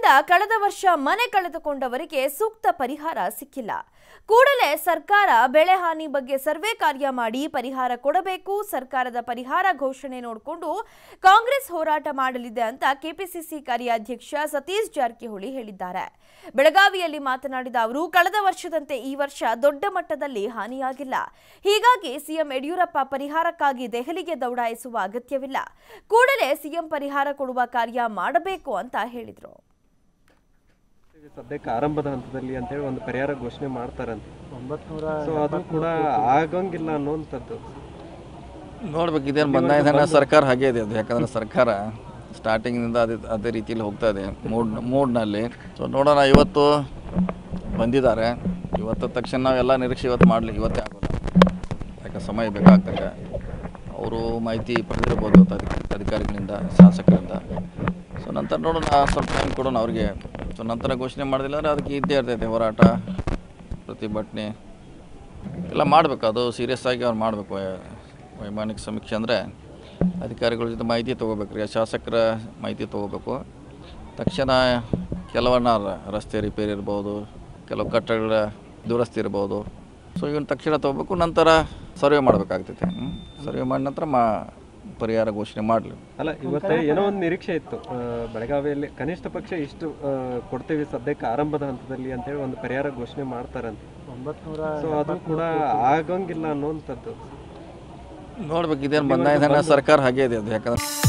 ಕಳೆದ ವರ್ಷ ಮನೆ ಕಳೆದುಕೊಂಡವರಿಗೆ ಸೂಕ್ತ ಪರಿಹಾರ ಸಿಕ್ಕಿಲ್ಲ ಕೂಡಲೇ ಸರ್ಕಾರ ಬೆಳೆ ಹಾನಿ ಬಗ್ಗೆ ಸರ್ವೆ ಕಾರ್ಯ ಮಾಡಿ ಪರಿಹಾರ ಕೊಡಬೇಕು ಸರ್ಕಾರದ ಪರಿಹಾರ ಘೋಷಣೆ ನೋಡಿಕೊಂಡು ಕಾಂಗ್ರೆಸ್ ಹೋರಾಟ ಮಾಡಲಿದೆ ಅಂತ ಕೆಪಿಸಿಸಿ ಕಾರ್ಯಾಧ್ಯಕ್ಷ ಸತೀಶ್ ಜಾರಕಿಹೊಳಿ ಹೇಳಿದ್ದಾರೆ ಬೆಳಗಾವಿಯಲ್ಲಿ ಮಾತನಾಡಿದ ಅವರು ಕಳೆದ ವರ್ಷದಂತೆ ಈ ವರ್ಷ ದೊಡ್ಡ ಮಟ್ಟದಲ್ಲಿ ಹಾನಿಯಾಗಿಲ್ಲ ಹೀಗಾಗಿ ಸಿಎಂ ಯಡಿಯೂರಪ್ಪ ಪರಿಹಾರಕ್ಕಾಗಿ ದೆಹಲಿಗೆ ದೌಡಾಯಿಸುವ ಅಗತ್ಯವಿಲ್ಲ ಕೂಡಲೇ ಸಿಎಂ ಪರಿಹಾರ ಕೊಡುವ ಕಾರ್ಯ ಮಾಡಬೇಕು ಅಂತ ಹೇಳಿದರು ಸದ್ಯಕ್ಕೆ ಆರಂಭದ ಹಂತದಲ್ಲಿ ಅಂತೇಳಿ ಒಂದು ಪರಿಹಾರ ಘೋಷಣೆ ಮಾಡ್ತಾರಂತೆ ಒಂಬತ್ನೂರ ಸೊ ಅದು ಕೂಡ ಆಗಂಗಿಲ್ಲ ಅನ್ನುವಂಥದ್ದು ನೋಡ್ಬೇಕು ಇದೇನು ಬಂದಾಯ್ತಾನೆ ಸರ್ಕಾರ ಹಾಗೆ ಇದೆ ಅದು ಯಾಕಂದರೆ ಸರ್ಕಾರ ಸ್ಟಾರ್ಟಿಂಗಿಂದ ಅದೇ ಅದೇ ರೀತಿಯಲ್ಲಿ ಹೋಗ್ತಾ ಇದೆ ಮೂಡ್ ಮೂಡ್ನಲ್ಲಿ ಸೊ ನೋಡೋಣ ಇವತ್ತು ಬಂದಿದ್ದಾರೆ ಇವತ್ತು ತಕ್ಷಣ ನಾವೆಲ್ಲ ನಿರೀಕ್ಷೆ ಇವತ್ತು ಮಾಡಲಿ ಇವತ್ತೇ ಆಗೋಲ್ಲ ಯಾಕೆ ಸಮಯ ಬೇಕಾಗ್ತದೆ ಅವರು ಮಾಹಿತಿ ಪಡೆದಿರ್ಬೋದು ಇವತ್ತು ಅಧಿಕ ಅಧಿಕಾರಿಗಳಿಂದ ಶಾಸಕರಿಂದ ಸೊ ನಂತರ ನೋಡೋಣ ಸ್ವಲ್ಪ ಟೈಮ್ ಕೊಡೋಣ ಅವ್ರಿಗೆ ಸೊ ನಂತರ ಘೋಷಣೆ ಮಾಡೋದಿಲ್ಲ ಅಂದರೆ ಅದಕ್ಕೆ ಇದ್ದೇ ಇರ್ತೈತೆ ಹೋರಾಟ ಪ್ರತಿಭಟನೆ ಎಲ್ಲ ಮಾಡಬೇಕು ಅದು ಸೀರಿಯಸ್ ಆಗಿ ಅವ್ರು ಮಾಡಬೇಕು ವೈಮಾನಿಕ ಸಮೀಕ್ಷೆ ಅಂದರೆ ಅಧಿಕಾರಿಗಳ ಜೊತೆ ಮಾಹಿತಿ ತೊಗೋಬೇಕು ರೀ ಶಾಸಕರ ಮಾಹಿತಿ ತೊಗೋಬೇಕು ತಕ್ಷಣ ಕೆಲವನ್ನ ರ- ರಸ್ತೆ ರಿಪೇರಿ ಇರ್ಬೋದು ಕೆಲವು ಕಟ್ಟಡಗಳ ದುರಸ್ತಿ ಇರ್ಬೋದು ಸೊ ಇವನ್ನ ತಕ್ಷಣ ತೊಗೋಬೇಕು ನಂತರ ಸರ್ವೆ ಮಾಡಬೇಕಾಗ್ತೈತೆ ಸರ್ವೆ ಮಾಡಿದ ನಂತರ ಮಾ ಪರಿಹಾರ ಘೋಷಣೆ ಮಾಡಲಿ ಅಲ್ಲ ಇವತ್ತು ಏನೋ ಒಂದು ನಿರೀಕ್ಷೆ ಇತ್ತು ಆ, ಬೆಳಗಾವಿಯಲ್ಲಿ ಕನಿಷ್ಠ ಪಕ್ಷ ಇಷ್ಟು ಆ, ಕೊಡ್ತೀವಿ ಸದ್ಯಕ್ಕೆ ಆರಂಭದ ಹಂತದಲ್ಲಿ ಅಂತೇಳಿ ಒಂದು ಪರಿಹಾರ ಘೋಷಣೆ ಮಾಡ್ತಾರಂತೆ ಒಂಬತ್ನೂರ ಸೊ ಅದು ಕೂಡ ಆಗಂಗಿಲ್ಲ ಅನ್ನುವಂಥದ್ದು ನೋಡ್ಬೇಕು ಇದೇನು ಬಂದಾಯ್ತಾನೆ ಸರ್ಕಾರ ಹಾಗೆ ಇದೆ ಅದು ಯಾಕಂದ್ರೆ